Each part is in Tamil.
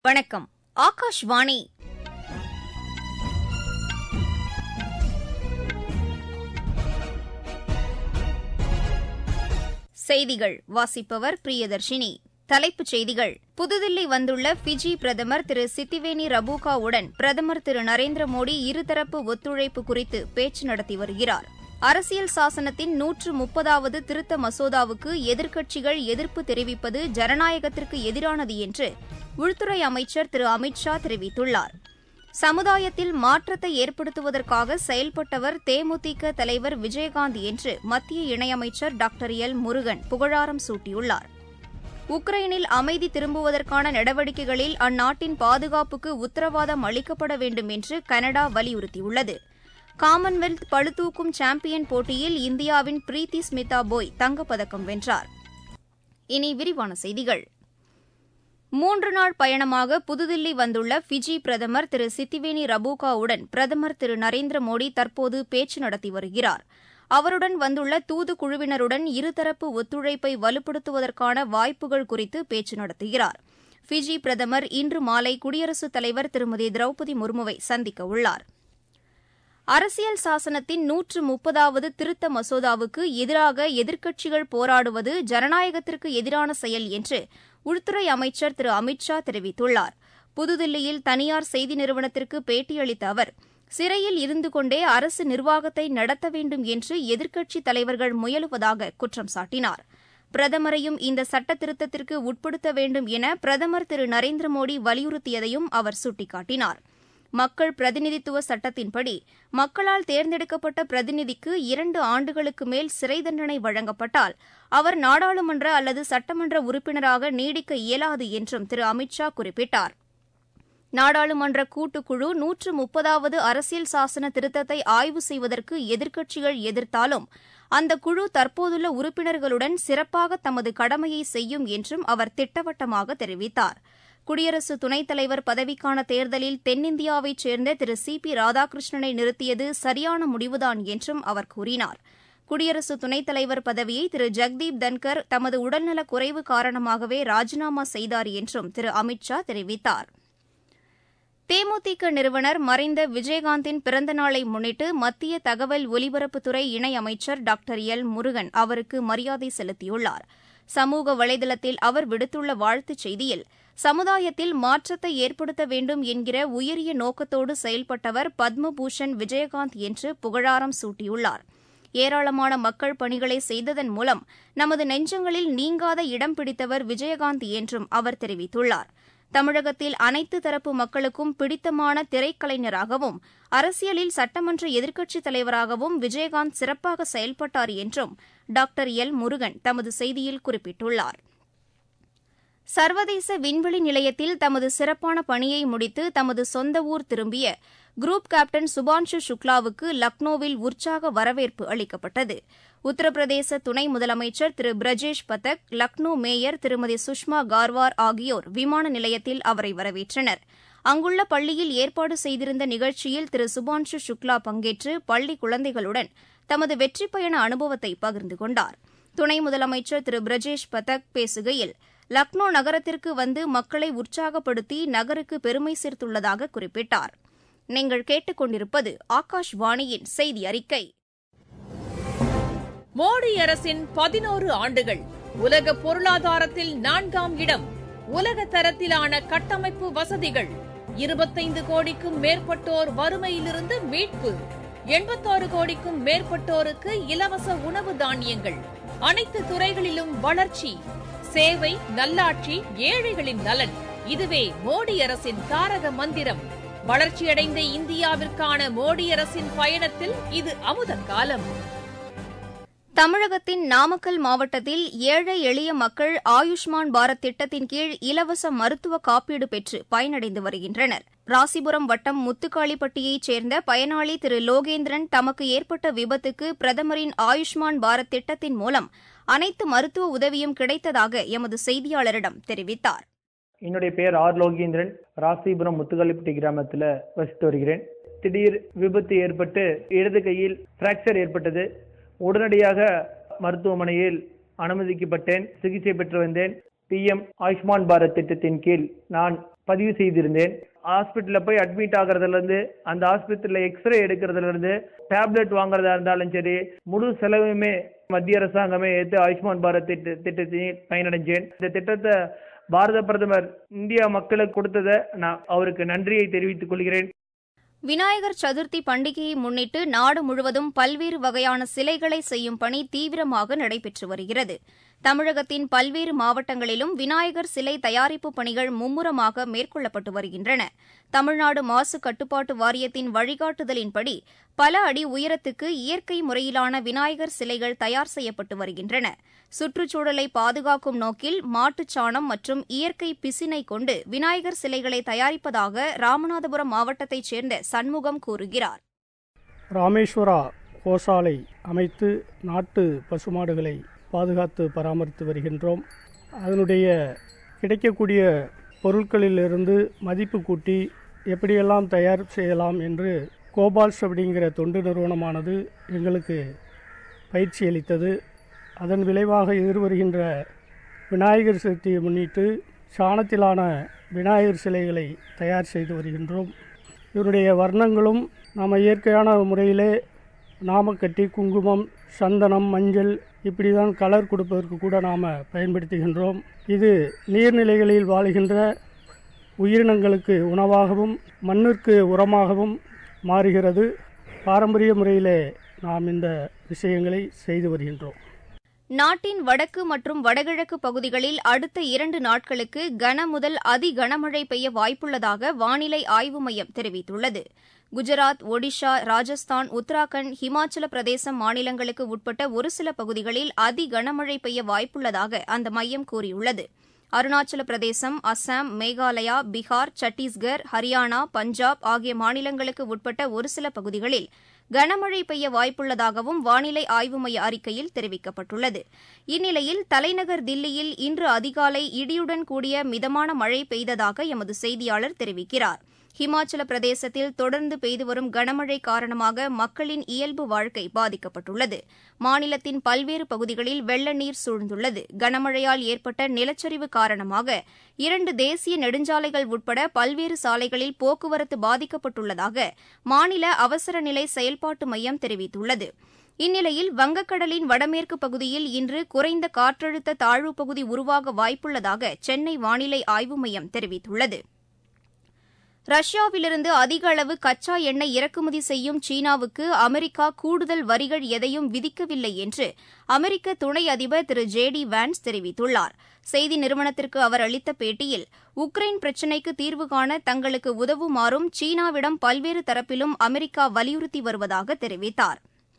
வணக்கம் ஆகாஷ்வாணி செய்திகள் வாசிப்பவர் பிரியதர்ஷினி தலைப்புச் செய்திகள் புதுதில்லி வந்துள்ள ஃபிஜி பிரதமர் திரு சித்திவேனி ரபுகாவுடன் பிரதமர் திரு நரேந்திர மோடி இருதரப்பு ஒத்துழைப்பு குறித்து பேச்சு நடத்தி வருகிறார் அரசியல் சாசனத்தின் நூற்று முப்பதாவது திருத்த மசோதாவுக்கு எதிர்க்கட்சிகள் எதிர்ப்பு தெரிவிப்பது ஜனநாயகத்திற்கு எதிரானது என்று உள்துறை அமைச்சர் திரு அமித் ஷா தெரிவித்துள்ளார் சமுதாயத்தில் மாற்றத்தை ஏற்படுத்துவதற்காக செயல்பட்டவர் தேமுதிக தலைவர் விஜயகாந்த் என்று மத்திய இணையமைச்சர் டாக்டர் எல் முருகன் புகழாரம் சூட்டியுள்ளார் உக்ரைனில் அமைதி திரும்புவதற்கான நடவடிக்கைகளில் அந்நாட்டின் பாதுகாப்புக்கு உத்தரவாதம் அளிக்கப்பட வேண்டும் என்று கனடா வலியுறுத்தியுள்ளது காமன்வெல்த் பளுதூக்கும் சாம்பியன் போட்டியில் இந்தியாவின் பிரீத்தி ஸ்மிதா போய் தங்கப்பதக்கம் வென்றார் இனி விரிவான செய்திகள் மூன்று நாள் பயணமாக புதுதில்லி வந்துள்ள ஃபிஜி பிரதமர் திரு சித்திவேனி ரபுகாவுடன் பிரதமர் திரு நரேந்திர மோடி தற்போது பேச்சு நடத்தி வருகிறார் அவருடன் வந்துள்ள தூதுக்குழுவினருடன் இருதரப்பு ஒத்துழைப்பை வலுப்படுத்துவதற்கான வாய்ப்புகள் குறித்து பேச்சு நடத்துகிறார் ஃபிஜி பிரதமர் இன்று மாலை குடியரசுத் தலைவர் திருமதி திரௌபதி முர்முவை சந்திக்க உள்ளார் அரசியல் சாசனத்தின் நூற்று முப்பதாவது திருத்த மசோதாவுக்கு எதிராக எதிர்க்கட்சிகள் போராடுவது ஜனநாயகத்திற்கு எதிரான செயல் என்று உள்துறை அமைச்சர் திரு அமித் ஷா தெரிவித்துள்ளார் புதுதில்லியில் தனியார் செய்தி நிறுவனத்திற்கு பேட்டியளித்த அவர் சிறையில் இருந்து கொண்டே அரசு நிர்வாகத்தை நடத்த வேண்டும் என்று எதிர்க்கட்சித் தலைவர்கள் முயலுவதாக குற்றம் சாட்டினார் பிரதமரையும் இந்த சட்ட திருத்தத்திற்கு உட்படுத்த வேண்டும் என பிரதமர் திரு நரேந்திர மோடி வலியுறுத்தியதையும் அவர் சுட்டிக்காட்டினார் மக்கள் பிரதிநிதித்துவ சட்டத்தின்படி மக்களால் தேர்ந்தெடுக்கப்பட்ட பிரதிநிதிக்கு இரண்டு ஆண்டுகளுக்கு மேல் சிறை தண்டனை வழங்கப்பட்டால் அவர் நாடாளுமன்ற அல்லது சட்டமன்ற உறுப்பினராக நீடிக்க இயலாது என்றும் திரு அமித் ஷா குறிப்பிட்டார் நாடாளுமன்ற கூட்டுக்குழு நூற்று முப்பதாவது அரசியல் சாசன திருத்தத்தை ஆய்வு செய்வதற்கு எதிர்க்கட்சிகள் எதிர்த்தாலும் அந்த குழு தற்போதுள்ள உறுப்பினர்களுடன் சிறப்பாக தமது கடமையை செய்யும் என்றும் அவர் திட்டவட்டமாக தெரிவித்தார் குடியரசு துணைத் தலைவர் பதவிக்கான தேர்தலில் தென்னிந்தியாவைச் சேர்ந்த திரு சி பி ராதாகிருஷ்ணனை நிறுத்தியது சரியான முடிவுதான் என்றும் அவர் கூறினார் குடியரசு துணைத் தலைவர் பதவியை திரு ஜெக்தீப் தன்கர் தமது உடல்நலக் குறைவு காரணமாகவே ராஜினாமா செய்தார் என்றும் திரு அமித் ஷா தெரிவித்தார் தேமுதிக நிறுவனர் மறைந்த விஜயகாந்தின் பிறந்த நாளை முன்னிட்டு மத்திய தகவல் ஒலிபரப்புத்துறை இணையமைச்சர் டாக்டர் எல் முருகன் அவருக்கு மரியாதை செலுத்தியுள்ளார் சமூக வலைதளத்தில் அவர் விடுத்துள்ள வாழ்த்துச் செய்தியில் சமுதாயத்தில் மாற்றத்தை ஏற்படுத்த வேண்டும் என்கிற உயரிய நோக்கத்தோடு செயல்பட்டவர் பத்மபூஷன் விஜயகாந்த் என்று புகழாரம் சூட்டியுள்ளார் ஏராளமான மக்கள் பணிகளை செய்ததன் மூலம் நமது நெஞ்சங்களில் நீங்காத இடம் பிடித்தவர் விஜயகாந்த் என்றும் அவர் தெரிவித்துள்ளார் தமிழகத்தில் அனைத்து தரப்பு மக்களுக்கும் பிடித்தமான திரைக்கலைஞராகவும் அரசியலில் சட்டமன்ற எதிர்க்கட்சித் தலைவராகவும் விஜயகாந்த் சிறப்பாக செயல்பட்டார் என்றும் டாக்டர் எல் முருகன் தமது செய்தியில் குறிப்பிட்டுள்ளார் சர்வதேச விண்வெளி நிலையத்தில் தமது சிறப்பான பணியை முடித்து தமது சொந்த ஊர் திரும்பிய குரூப் கேப்டன் சுபான்ஷு சுக்லாவுக்கு லக்னோவில் உற்சாக வரவேற்பு அளிக்கப்பட்டது உத்தரப்பிரதேச துணை முதலமைச்சர் திரு பிரஜேஷ் பதக் லக்னோ மேயர் திருமதி சுஷ்மா கார்வார் ஆகியோர் விமான நிலையத்தில் அவரை வரவேற்றனர் அங்குள்ள பள்ளியில் ஏற்பாடு செய்திருந்த நிகழ்ச்சியில் திரு சுபான்ஷு சுக்லா பங்கேற்று பள்ளி குழந்தைகளுடன் தமது வெற்றி பயண அனுபவத்தை பகிர்ந்து கொண்டார் துணை முதலமைச்சர் திரு பிரஜேஷ் பதக் பேசுகையில் லக்னோ நகரத்திற்கு வந்து மக்களை உற்சாகப்படுத்தி நகருக்கு பெருமை சேர்த்துள்ளதாக குறிப்பிட்டார் நீங்கள் கேட்டுக்கொண்டிருப்பது ஆகாஷ்வாணியின் செய்தி அறிக்கை மோடி அரசின் பதினோரு ஆண்டுகள் உலக பொருளாதாரத்தில் நான்காம் இடம் உலக தரத்திலான கட்டமைப்பு வசதிகள் இருபத்தைந்து கோடிக்கும் மேற்பட்டோர் வறுமையிலிருந்து மீட்பு எண்பத்தாறு கோடிக்கும் மேற்பட்டோருக்கு இலவச உணவு தானியங்கள் அனைத்து துறைகளிலும் வளர்ச்சி சேவை நல்லாட்சி ஏழைகளின் நலன் இதுவே மோடி அரசின் தாரக மந்திரம் வளர்ச்சியடைந்த இந்தியாவிற்கான மோடி அரசின் பயணத்தில் இது அமுத காலம் தமிழகத்தின் நாமக்கல் மாவட்டத்தில் ஏழை எளிய மக்கள் ஆயுஷ்மான் பாரத் திட்டத்தின் கீழ் இலவச மருத்துவ காப்பீடு பெற்று பயனடைந்து வருகின்றனர் ராசிபுரம் வட்டம் முத்துக்காளிப்பட்டியைச் சேர்ந்த பயனாளி திரு லோகேந்திரன் தமக்கு ஏற்பட்ட விபத்துக்கு பிரதமரின் ஆயுஷ்மான் பாரத் திட்டத்தின் மூலம் அனைத்து மருத்துவ உதவியும் கிடைத்ததாக எமது செய்தியாளரிடம் தெரிவித்தார் என்னுடைய பெயர் ஆர் லோகேந்திரன் ராசிபுரம் முத்துக்காளிப்பட்டி கிராமத்தில் வசித்து வருகிறேன் திடீர் விபத்து ஏற்பட்டு இடது கையில் பிராக்சர் ஏற்பட்டது உடனடியாக மருத்துவமனையில் அனுமதிக்கப்பட்டேன் சிகிச்சை பெற்று வந்தேன் பிஎம் ஆயுஷ்மான் பாரத் திட்டத்தின் கீழ் நான் பதிவு செய்திருந்தேன் ஹாஸ்பிட்டலில் போய் அட்மிட் ஆகிறதுலேருந்து அந்த ஹாஸ்பிட்டலில் எக்ஸ்ரே எடுக்கிறதுலேருந்து டேப்லெட் வாங்குறதா இருந்தாலும் சரி முழு செலவுமே மத்திய அரசாங்கமே ஏற்று ஆயுஷ்மான் பாரத் திட்ட திட்டத்தையும் பயனடைஞ்சேன் இந்த திட்டத்தை பாரத பிரதமர் இந்தியா மக்களுக்கு கொடுத்ததை நான் அவருக்கு நன்றியை தெரிவித்துக் கொள்கிறேன் விநாயகர் சதுர்த்தி பண்டிகையை முன்னிட்டு நாடு முழுவதும் பல்வேறு வகையான சிலைகளை செய்யும் பணி தீவிரமாக நடைபெற்று வருகிறது தமிழகத்தின் பல்வேறு மாவட்டங்களிலும் விநாயகர் சிலை தயாரிப்பு பணிகள் மும்முரமாக மேற்கொள்ளப்பட்டு வருகின்றன தமிழ்நாடு மாசு கட்டுப்பாட்டு வாரியத்தின் வழிகாட்டுதலின்படி பல அடி உயரத்துக்கு இயற்கை முறையிலான விநாயகர் சிலைகள் தயார் செய்யப்பட்டு வருகின்றன சுற்றுச்சூழலை பாதுகாக்கும் நோக்கில் மாட்டுச் சாணம் மற்றும் இயற்கை பிசினை கொண்டு விநாயகர் சிலைகளை தயாரிப்பதாக ராமநாதபுரம் மாவட்டத்தைச் சேர்ந்த சண்முகம் கூறுகிறார் ராமேஸ்வரா கோசாலை அமைத்து நாட்டு பசுமாடுகளை பாதுகாத்து பராமரித்து வருகின்றோம் அதனுடைய கிடைக்கக்கூடிய பொருட்களிலிருந்து மதிப்பு கூட்டி எப்படியெல்லாம் தயார் செய்யலாம் என்று கோபால்ஸ் அப்படிங்கிற தொண்டு நிறுவனமானது எங்களுக்கு பயிற்சி அளித்தது அதன் விளைவாக எதிர்வருகின்ற விநாயகர் சதுர்த்தியை முன்னிட்டு சாணத்திலான விநாயகர் சிலைகளை தயார் செய்து வருகின்றோம் இதனுடைய வர்ணங்களும் நாம் இயற்கையான முறையிலே நாமக்கட்டி குங்குமம் சந்தனம் மஞ்சள் இப்படி தான் கலர் கொடுப்பதற்கு கூட நாம் பயன்படுத்துகின்றோம் இது நீர்நிலைகளில் வாழுகின்ற உயிரினங்களுக்கு உணவாகவும் மண்ணிற்கு உரமாகவும் மாறுகிறது பாரம்பரிய முறையிலே நாம் இந்த விஷயங்களை செய்து வருகின்றோம் நாட்டின் வடக்கு மற்றும் வடகிழக்கு பகுதிகளில் அடுத்த இரண்டு நாட்களுக்கு கன முதல் அதி கனமழை பெய்ய வாய்ப்புள்ளதாக வானிலை ஆய்வு மையம் தெரிவித்துள்ளது குஜராத் ஒடிஷா ராஜஸ்தான் உத்தராகண்ட் ஹிமாச்சல பிரதேசம் மாநிலங்களுக்கு உட்பட்ட ஒரு சில பகுதிகளில் அதி கனமழை பெய்ய வாய்ப்புள்ளதாக அந்த மையம் கூறியுள்ளது அருணாச்சல பிரதேசம் அஸ்ஸாம் மேகாலயா பீகார் சத்தீஸ்கர் ஹரியானா பஞ்சாப் ஆகிய மாநிலங்களுக்கு உட்பட்ட ஒரு சில பகுதிகளில் கனமழை பெய்ய வாய்ப்புள்ளதாகவும் வானிலை ஆய்வு மைய அறிக்கையில் தெரிவிக்கப்பட்டுள்ளது இந்நிலையில் தலைநகர் தில்லியில் இன்று அதிகாலை இடியுடன் கூடிய மிதமான மழை பெய்ததாக எமது செய்தியாளர் தெரிவிக்கிறார் ஹிமாச்சல பிரதேசத்தில் தொடர்ந்து பெய்து வரும் கனமழை காரணமாக மக்களின் இயல்பு வாழ்க்கை பாதிக்கப்பட்டுள்ளது மாநிலத்தின் பல்வேறு பகுதிகளில் வெள்ள நீர் சூழ்ந்துள்ளது கனமழையால் ஏற்பட்ட நிலச்சரிவு காரணமாக இரண்டு தேசிய நெடுஞ்சாலைகள் உட்பட பல்வேறு சாலைகளில் போக்குவரத்து பாதிக்கப்பட்டுள்ளதாக மாநில அவசர நிலை செயல்பாட்டு மையம் தெரிவித்துள்ளது இந்நிலையில் வங்கக்கடலின் வடமேற்கு பகுதியில் இன்று குறைந்த காற்றழுத்த தாழ்வுப் பகுதி உருவாக வாய்ப்புள்ளதாக சென்னை வானிலை ஆய்வு மையம் தெரிவித்துள்ளது ரஷ்யாவிலிருந்து அதிக அளவு கச்சா எண்ணெய் இறக்குமதி செய்யும் சீனாவுக்கு அமெரிக்கா கூடுதல் வரிகள் எதையும் விதிக்கவில்லை என்று அமெரிக்க துணை அதிபர் திரு ஜே டி வான்ஸ் தெரிவித்துள்ளார் செய்தி நிறுவனத்திற்கு அவர் அளித்த பேட்டியில் உக்ரைன் பிரச்சினைக்கு தீர்வு காண தங்களுக்கு உதவுமாறும் சீனாவிடம் பல்வேறு தரப்பிலும் அமெரிக்கா வலியுறுத்தி வருவதாக தெரிவித்தார்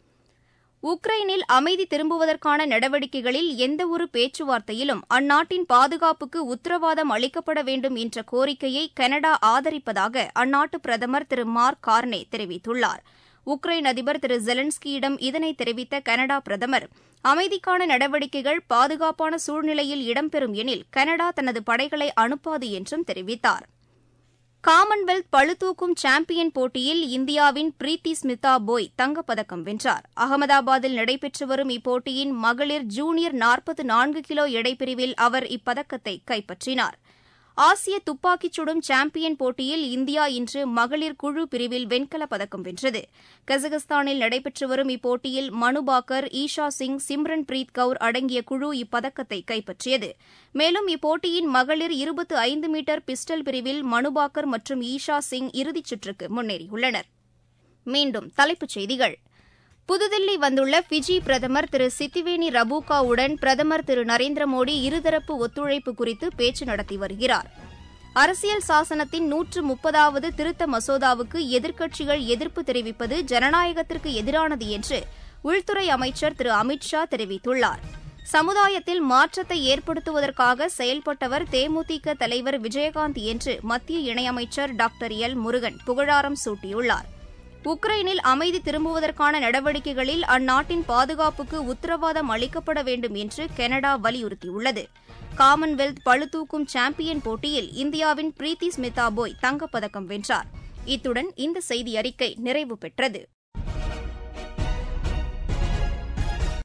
உக்ரைனில் அமைதி திரும்புவதற்கான நடவடிக்கைகளில் எந்தவொரு பேச்சுவார்த்தையிலும் அந்நாட்டின் பாதுகாப்புக்கு உத்தரவாதம் அளிக்கப்பட வேண்டும் என்ற கோரிக்கையை கனடா ஆதரிப்பதாக அந்நாட்டு பிரதமர் திரு மார்க் கார்னே தெரிவித்துள்ளார் உக்ரைன் அதிபர் திரு ஜெலன்ஸ்கியிடம் இதனை தெரிவித்த கனடா பிரதமர் அமைதிக்கான நடவடிக்கைகள் பாதுகாப்பான சூழ்நிலையில் இடம்பெறும் எனில் கனடா தனது படைகளை அனுப்பாது என்றும் தெரிவித்தார் காமன்வெல்த் பளுதூக்கும் சாம்பியன் போட்டியில் இந்தியாவின் பிரீத்தி ஸ்மிதா போய் தங்கப்பதக்கம் வென்றார் அகமதாபாத்தில் நடைபெற்று வரும் இப்போட்டியின் மகளிர் ஜூனியர் நாற்பத்து நான்கு கிலோ எடைப்பிரிவில் அவர் இப்பதக்கத்தை கைப்பற்றினார் ஆசிய துப்பாக்கிச் சுடும் சாம்பியன் போட்டியில் இந்தியா இன்று மகளிர் குழு பிரிவில் வெண்கலப் பதக்கம் வென்றது கஜகஸ்தானில் நடைபெற்று வரும் இப்போட்டியில் மனுபாக்கர் ஈஷா சிங் சிம்ரன் பிரீத் கவுர் அடங்கிய குழு இப்பதக்கத்தை கைப்பற்றியது மேலும் இப்போட்டியின் மகளிர் இருபத்து ஐந்து மீட்டர் பிஸ்டல் பிரிவில் மனுபாக்கர் மற்றும் ஈஷா சிங் இறுதிச் சுற்றுக்கு முன்னேறியுள்ளனர் மீண்டும் தலைப்புச் செய்திகள் புதுதில்லி வந்துள்ள பிஜி பிரதமர் திரு சித்திவேனி ரபூகாவுடன் பிரதமர் திரு நரேந்திர மோடி இருதரப்பு ஒத்துழைப்பு குறித்து பேச்சு நடத்தி வருகிறார் அரசியல் சாசனத்தின் நூற்று முப்பதாவது திருத்த மசோதாவுக்கு எதிர்க்கட்சிகள் எதிர்ப்பு தெரிவிப்பது ஜனநாயகத்திற்கு எதிரானது என்று உள்துறை அமைச்சர் திரு அமித் ஷா தெரிவித்துள்ளார் சமுதாயத்தில் மாற்றத்தை ஏற்படுத்துவதற்காக செயல்பட்டவர் தேமுதிக தலைவர் விஜயகாந்த் என்று மத்திய இணையமைச்சர் டாக்டர் எல் முருகன் புகழாரம் சூட்டியுள்ளார் உக்ரைனில் அமைதி திரும்புவதற்கான நடவடிக்கைகளில் அந்நாட்டின் பாதுகாப்புக்கு உத்தரவாதம் அளிக்கப்பட வேண்டும் என்று கனடா வலியுறுத்தியுள்ளது காமன்வெல்த் பளுதூக்கும் சாம்பியன் போட்டியில் இந்தியாவின் பிரீத்தி ஸ்மிதா போய் தங்கப்பதக்கம் வென்றார் இத்துடன் இந்த செய்தி அறிக்கை நிறைவு பெற்றது